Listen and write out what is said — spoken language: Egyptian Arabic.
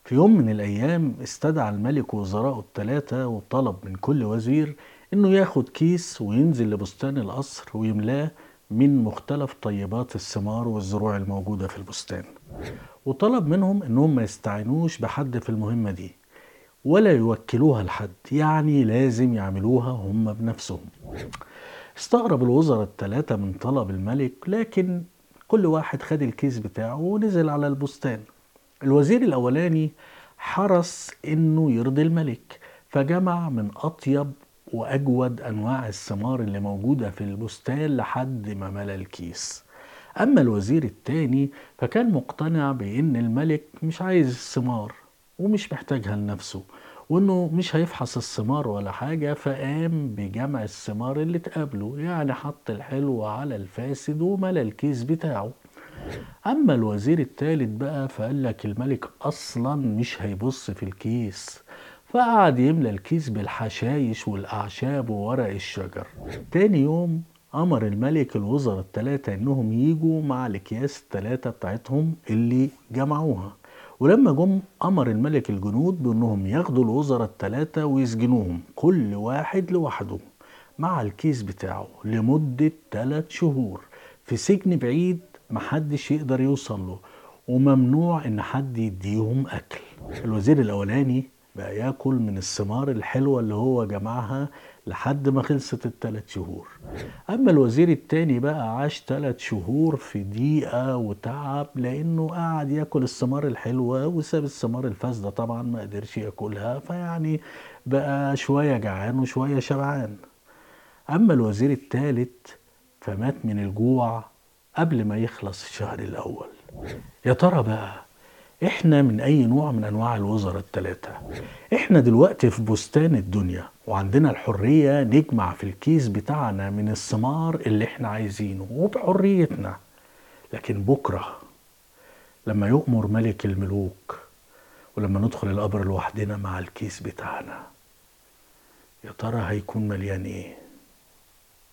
في يوم من الأيام استدعى الملك وزراءه الثلاثة وطلب من كل وزير إنه ياخد كيس وينزل لبستان القصر ويملاه من مختلف طيبات الثمار والزروع الموجودة في البستان وطلب منهم إنهم ما يستعينوش بحد في المهمة دي ولا يوكلوها لحد يعني لازم يعملوها هم بنفسهم استغرب الوزراء الثلاثة من طلب الملك لكن كل واحد خد الكيس بتاعه ونزل على البستان الوزير الأولاني حرص إنه يرضي الملك فجمع من أطيب وأجود أنواع الثمار اللي موجودة في البستان لحد ما ملا الكيس أما الوزير التاني فكان مقتنع بإن الملك مش عايز الثمار ومش محتاجها لنفسه وإنه مش هيفحص الثمار ولا حاجة فقام بجمع الثمار اللي تقابله يعني حط الحلو على الفاسد وملا الكيس بتاعه أما الوزير التالت بقى فقال لك الملك أصلا مش هيبص في الكيس فقعد يملى الكيس بالحشايش والأعشاب وورق الشجر تاني يوم أمر الملك الوزراء التلاتة إنهم يجوا مع الأكياس التلاتة بتاعتهم اللي جمعوها ولما جم أمر الملك الجنود بأنهم ياخدوا الوزراء التلاتة ويسجنوهم كل واحد لوحده مع الكيس بتاعه لمدة تلات شهور في سجن بعيد محدش يقدر يوصل له وممنوع ان حد يديهم اكل الوزير الاولاني بقى ياكل من الثمار الحلوة اللي هو جمعها لحد ما خلصت الثلاث شهور اما الوزير التاني بقى عاش ثلاث شهور في ضيقة وتعب لانه قعد ياكل الثمار الحلوة وساب الثمار الفاسدة طبعا ما قدرش ياكلها فيعني بقى شوية جعان وشوية شبعان اما الوزير التالت فمات من الجوع قبل ما يخلص الشهر الأول يا ترى بقى احنا من اي نوع من انواع الوزراء الثلاثة احنا دلوقتي في بستان الدنيا وعندنا الحرية نجمع في الكيس بتاعنا من الثمار اللي احنا عايزينه وبحريتنا لكن بكرة لما يؤمر ملك الملوك ولما ندخل القبر لوحدنا مع الكيس بتاعنا يا ترى هيكون مليان ايه